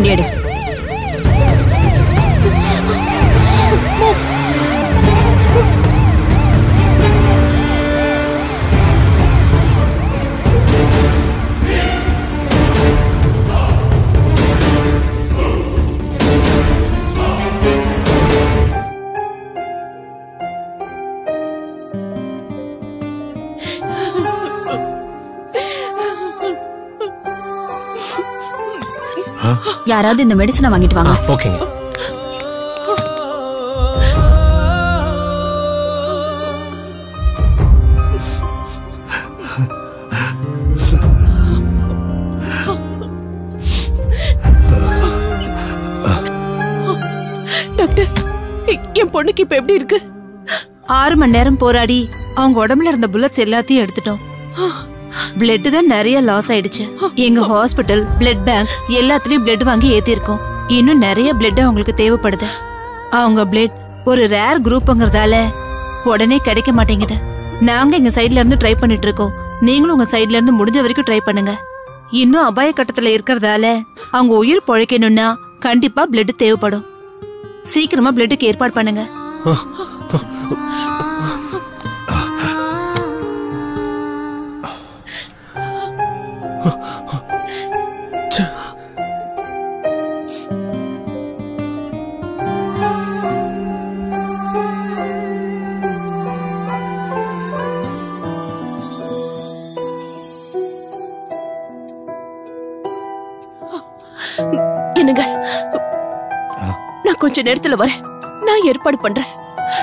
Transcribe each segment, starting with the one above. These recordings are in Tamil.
வண்டி எடு யாராவது இந்த மெடிசனை வாங்கிட்டு வாங்க ஓகேங்க டாக்டர் எ- என் பொண்ணுக்கு இப்ப எப்படி இருக்கு ஆறு மணி நேரம் போராடி அவங்க உடம்புல இருந்த புல்லட்ஸ் எல்லாத்தையும் எடுத்துட்டோம் பிளட் தான் நிறைய லாஸ் ஆயிடுச்சு எங்க ஹாஸ்பிட்டல் பிளட் பேங்க் எல்லாத்துலயும் பிளட் வாங்கி ஏத்திருக்கோம் இன்னும் நிறைய பிளட் அவங்களுக்கு தேவைப்படுது அவங்க பிளட் ஒரு ரேர் குரூப்ங்கிறதால உடனே கிடைக்க மாட்டேங்குது நாங்க எங்க சைடுல இருந்து ட்ரை பண்ணிட்டு இருக்கோம் நீங்களும் உங்க சைடுல இருந்து முடிஞ்ச வரைக்கும் ட்ரை பண்ணுங்க இன்னும் அபாய கட்டத்துல இருக்கறதால அவங்க உயிர் பொழைக்கணும்னா கண்டிப்பா பிளட் தேவைப்படும் சீக்கிரமா பிளட்டுக்கு ஏற்பாடு பண்ணுங்க என்னங்க நான் கொஞ்ச நேரத்துல வரேன் நான் ஏற்பாடு பண்றேன்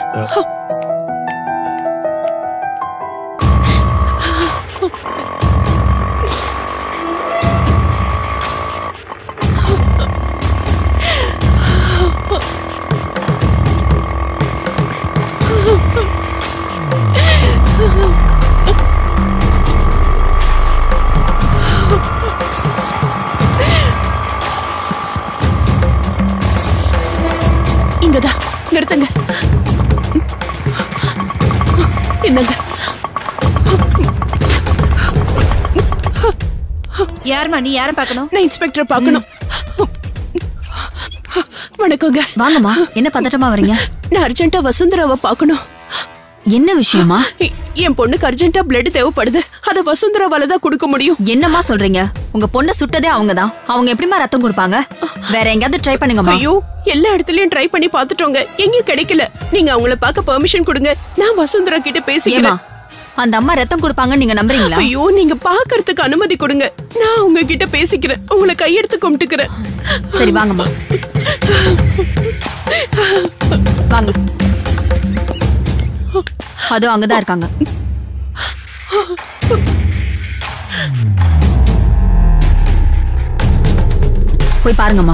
இங்கதான் நிறுத்துங்க என்னங்க யாரும்மா நீ யாரை பார்க்கணும் நான் இன்ஸ்பெக்டர் பார்க்கணும் வணக்கங்க வாங்கம்மா என்ன பதட்டமா வரீங்க நான் அர்ஜென்ட்டா வசுந்தராவை பார்க்கணும் என்ன விஷயமா எ- என் பொண்ணுக்கு அர்ஜென்ட்டா பிளட் தேவைப்படுது அத வசுந்தராவால தான் கொடுக்க முடியும் என்னம்மா சொல்றீங்க உங்க பொண்ணை சுட்டதே அவங்கதான் அவங்க எப்படிம்மா ரத்தம் கொடுப்பாங்க வேற எங்கயாவது ட்ரை பண்ணுங்கம்மா ஐயோ எல்லா இடத்துலயும் ட்ரை பண்ணி பார்த்துட்டோங்க எங்கேயும் கிடைக்கல நீங்க அவங்கள பார்க்க பெர்மிஷன் கொடுங்க நான் வசுந்தரா கிட்ட ஏமா பேசிக்கிறேன் அந்த அம்மா ரத்தம் கொடுப்பாங்கன்னு நீங்க நம்புறீங்களா ஐயோ நீங்க பாக்கறதுக்கு அனுமதி கொடுங்க நான் உங்க கிட்ட பேசிக்கிறேன் உங்களை கையெடுத்து கும்பிட்டுக்கிறேன் சரி வாங்கம்மா வாங்க அதோ அங்கதான் இருக்காங்க போய் பாருங்கம்மா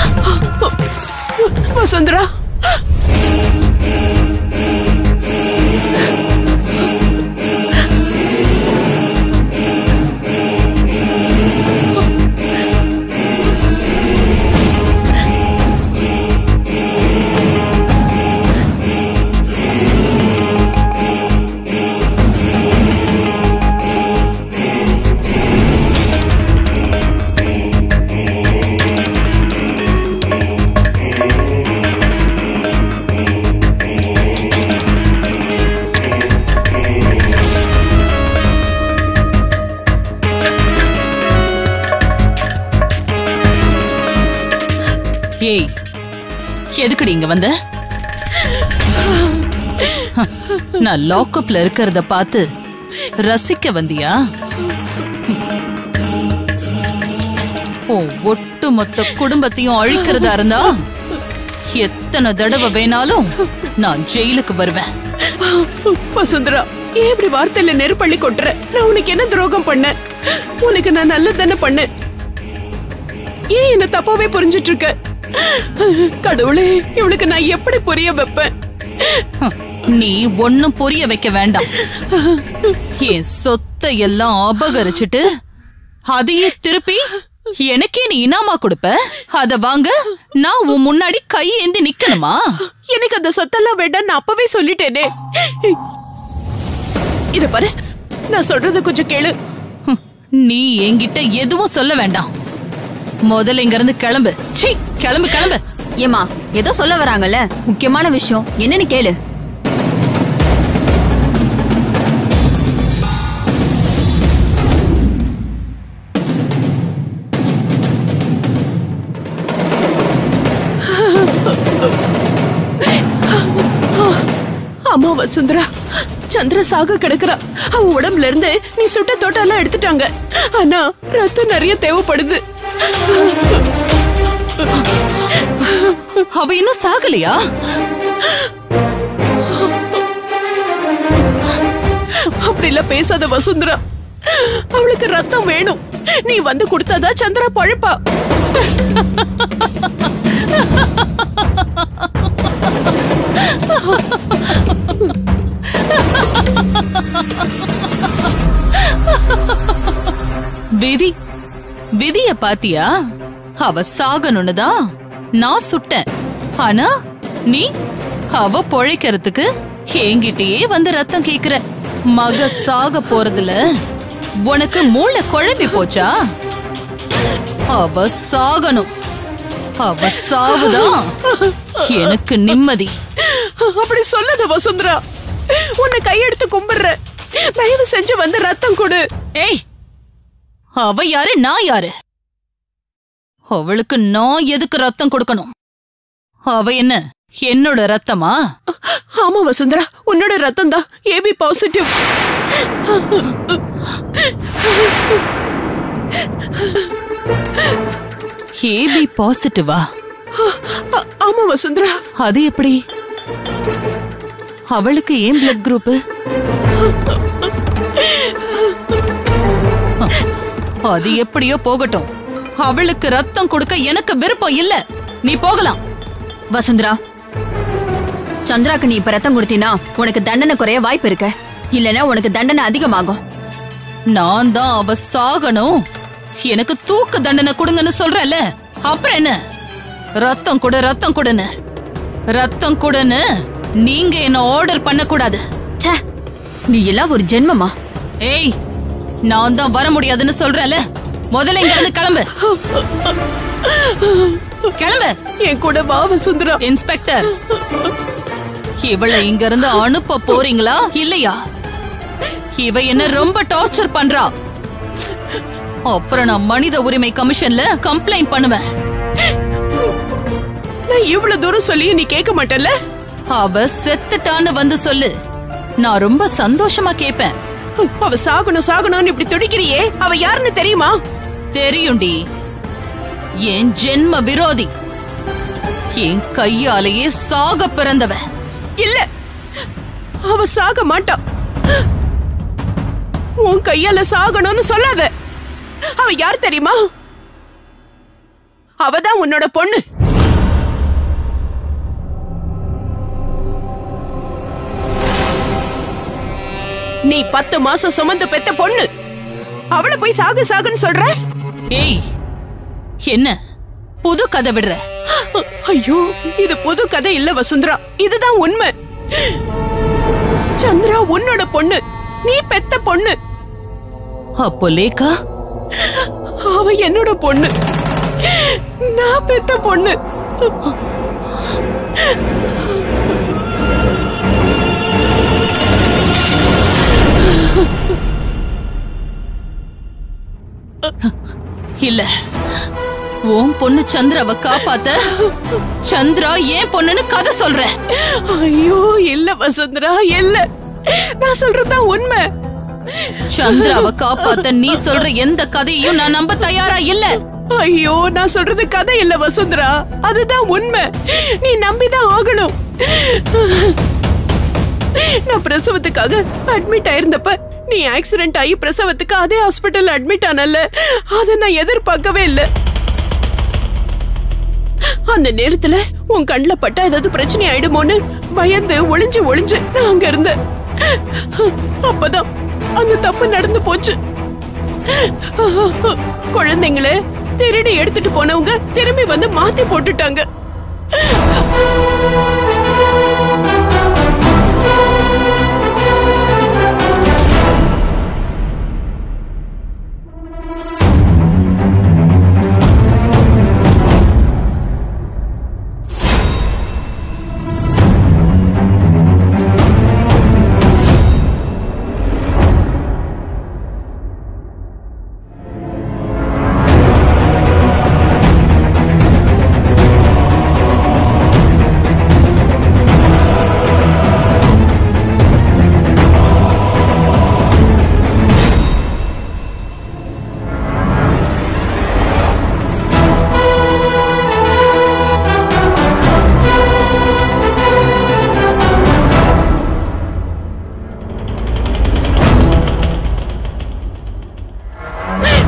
வசுந்தரா ஏய் எதுக்குடி இங்க வந்த ஹ, நான் லாக்அப்ல இருக்கிறத பார்த்து ரசிக்க வந்தியா உன் ஒட்டுமொத்த குடும்பத்தையும் அழிக்கிறதா இருந்தா எத்தனை தடவை வேணாலும் நான் ஜெயிலுக்கு வருவேன் வசுந்தரா ஏன் இப்படி வார்த்தையில நெருப்பள்ளி கொட்டுற நான் உனக்கு என்ன துரோகம் பண்ணேன் உனக்கு நான் நல்லது தானே பண்ணேன் ஏன் என்ன தப்பாவே புரிஞ்சிட்டு இருக்க கடவுளே இவளுக்கு நான் எப்படி புரிய வைப்பேன் ஹ, நீ ஒன்னும் புரிய வைக்க வேண்டாம் என் சொத்தை எல்லாம் அபகரிச்சுட்டு அதையே திருப்பி எனக்கே நீ இனாமா கொடுப்ப அத வாங்க நான் உன் முன்னாடி கையேந்தி நிக்கணுமா எனக்கு அந்த சொத்தெல்லாம் வேண்டாம் நான் அப்பவே சொல்லிட்டேனே இத பாரு நான் சொல்றத கொஞ்சம் கேளு ஹம், நீ என்கிட்ட எதுவும் சொல்ல வேண்டாம் முதல்ல இங்க இருந்து கிளம்பு சீ கிளம்பு கிளம்பு ஏமா ஏதோ சொல்ல வராங்கல்ல முக்கியமான விஷயம் என்னன்னு கேளு ஆமா வசுந்தரா சந்திர சாக கிடக்குறா அவ உடம்புல இருந்து நீ சுட்ட தோட்டெல்லாம் எடுத்துட்டாங்க ஆனா ரத்தம் நிறைய தேவைப்படுது அவ இன்னும் சாகலையா அப்படி எல்லாம் பேசாத வசுந்தரா அவளுக்கு ரத்தம் வேணும் நீ வந்து கொடுத்தாதான் சந்திரா பழப்பா விதி விதிய பாத்தியா அவ சாகணும்னு தான் நான் சுட்டேன் ஆனா நீ அவ பொழைக்கிறதுக்கு என்கிட்டயே வந்து ரத்தம் கேக்குற மக சாக போறதுல உனக்கு மூளை குழம்பி போச்சா அவ சாகணும் அவ சாவுதான் எனக்கு நிம்மதி அப்படி சொல்லாத வசுந்தரா உன்னை கையெடுத்து கும்பிடுற தயவு செஞ்சு வந்து ரத்தம் கொடு ஏய் அவ யாரு நான் யாரு அவளுக்கு நான் எதுக்கு ரத்தம் கொடுக்கணும் அவ என்ன என்னோட ரத்தமா ஆமா வசுந்தரா உன்னோட ரத்தம் தான் ஏபி பாசிட்டிவ் ஏபி பாசிட்டிவா ஆமா வசுந்தரா அது எப்படி அவளுக்கு ஏன் பிளட் குரூப் அது எப்படியோ போகட்டும் அவளுக்கு ரத்தம் கொடுக்க எனக்கு விருப்பம் இல்ல நீ போகலாம் வசுந்தரா சந்திராக்கு நீ இப்ப ரத்தம் கொடுத்தீனா உனக்கு தண்டனை குறைய வாய்ப்பு இருக்கு இல்லனா உனக்கு தண்டனை அதிகமாகும் நான் தான் அவ சாகணும் எனக்கு தூக்கு தண்டனை கொடுங்கன்னு சொல்றல அப்புறம் என்ன ரத்தம் கொடு ரத்தம் கொடுன்னு ரத்தம் கொடுன்னு நீங்க என்ன ஆர்டர் பண்ண கூடாது ச்சே நீ எல்லாம் ஒரு ஜென்மமா ஏய் நான் தான் வர முடியாதுன்னு சொல்றேன்ல முதல்ல இங்க இருந்து கிளம்பு கிளம்பு என் கூட வா வசுந்தரா இன்ஸ்பெக்டர் இவளை இங்க இருந்து அனுப்ப போறீங்களா இல்லையா இவ என்ன ரொம்ப டார்ச்சர் பண்றா அப்புறம் நான் மனித உரிமை கமிஷன்ல கம்ப்ளைண்ட் பண்ணுவேன் நான் இவ்வளவு தூரம் சொல்லியும் நீ கேட்க மாட்டல்ல அவ செத்துட்டான்னு வந்து சொல்லு நான் ரொம்ப சந்தோஷமா கேப்பேன் அவ சாகணும் சாகணும்னு இப்படி துடிக்கிறியே அவ யாருன்னு தெரியுமா தெரியும்டி என் ஜென்ம விரோதி என் கையாலேயே சாக பிறந்தவ இல்ல அவ சாக மாட்டா உன் கையால சாகணும்னு சொல்லாத அவ யார் தெரியுமா அவதான் உன்னோட பொண்ணு நீ பத்து மாசம் சுமந்து பெத்த பொண்ணு அவளை போய் சாகு சாகுன்னு சொல்ற ஏய் என்ன புது கதை விடுற ஐயோ இது புது கதை இல்ல வசுந்தரா இதுதான் உண்மை சந்திரா உன்னோட பொண்ணு நீ பெத்த பொண்ணு அப்போ லேக்கா அவ என்னோட பொண்ணு நான் பெத்த பொண்ணு இல்ல உன் பொண்ணு சந்திராவை காப்பாத்த சந்திரா ஏன் பொண்ணுன்னு கதை சொல்ற ஐயோ இல்ல வசுந்தரா இல்ல நான் சொல்றதுதான் உண்மை சந்திராவை காப்பாத்த நீ சொல்ற எந்த கதையையும் நான் நம்ப தயாரா இல்ல ஐயோ நான் சொல்றது கதை இல்ல வசுந்தரா அதுதான் உண்மை நீ நம்பிதான் ஆகணும் நான் பிரசவத்துக்காக அட்மிட் ஆயிருந்தப்ப நீ ஆக்சிடென்ட் ஆகி பிரசவத்துக்கு அதே ஹாஸ்பிட்டல் அட்மிட் ஆனல்ல அத நான் எதிர்பார்க்கவே இல்ல அந்த நேரத்துல உன் கண்ணுல பட்டா ஏதாவது பிரச்சனை ஆயிடுமோன்னு பயந்து ஒளிஞ்சு ஒளிஞ்சு நான் அங்க இருந்தேன் அப்பதான் அந்த தப்பு நடந்து போச்சு குழந்தைங்கள திருடி எடுத்துட்டு போனவங்க திரும்பி வந்து மாத்தி போட்டுட்டாங்க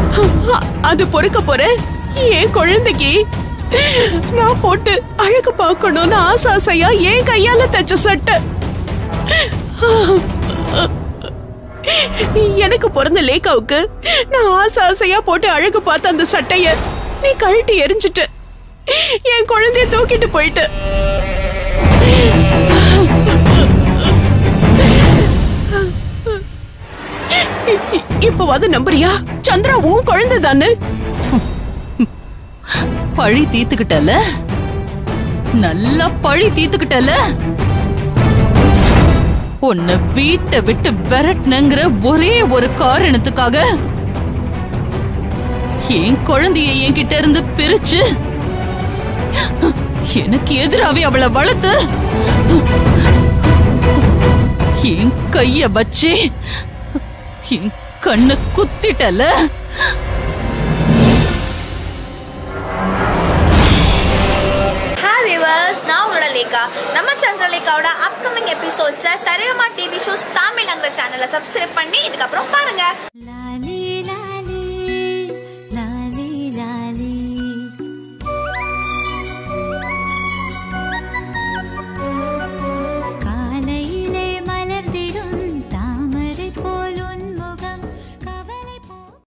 அ- அது பொறுக்க போற என் குழந்தைக்கு நான் போட்டு அழகு பார்க்கணும்னு ஆசை ஆசையா என் கையால தச்ச சட்டை எனக்கு பிறந்த லேக்காவுக்கு நான் ஆசை ஆசையா போட்டு அழகு பார்த்த அந்த சட்டைய நீ கழட்டி எரிஞ்சிட்ட என் குழந்தைய தூக்கிட்டு போயிட்ட இ- இ- இப்பவாது நம்புறியா சந்திரா உன் குழந்தை தானே பழி தீத்துக்கிட்டல நல்லா பழி தீத்துக்கிட்டல உன்னை வீட்டை விட்டு விரட்டணுங்கிற ஒரே ஒரு காரணத்துக்காக என் குழந்தைய என்கிட்ட இருந்து பிரிச்சு எனக்கு எதிராவே அவளை வளர்த்து என் கைய வச்சு என் கண்ணு குத்திட்டல ஹாய் விவர்ஸ் நான் உங்களோட லேகா நம்ம சந்திரலேகாவோட அப்கமிங் எபிசோட்ஸை சரிகமா டிவி ஷோஸ் தமிழ்ங்கிற சேனலை சப்ஸ்கிரைப் பண்ணி இதுக்கப்புறம் பாருங்க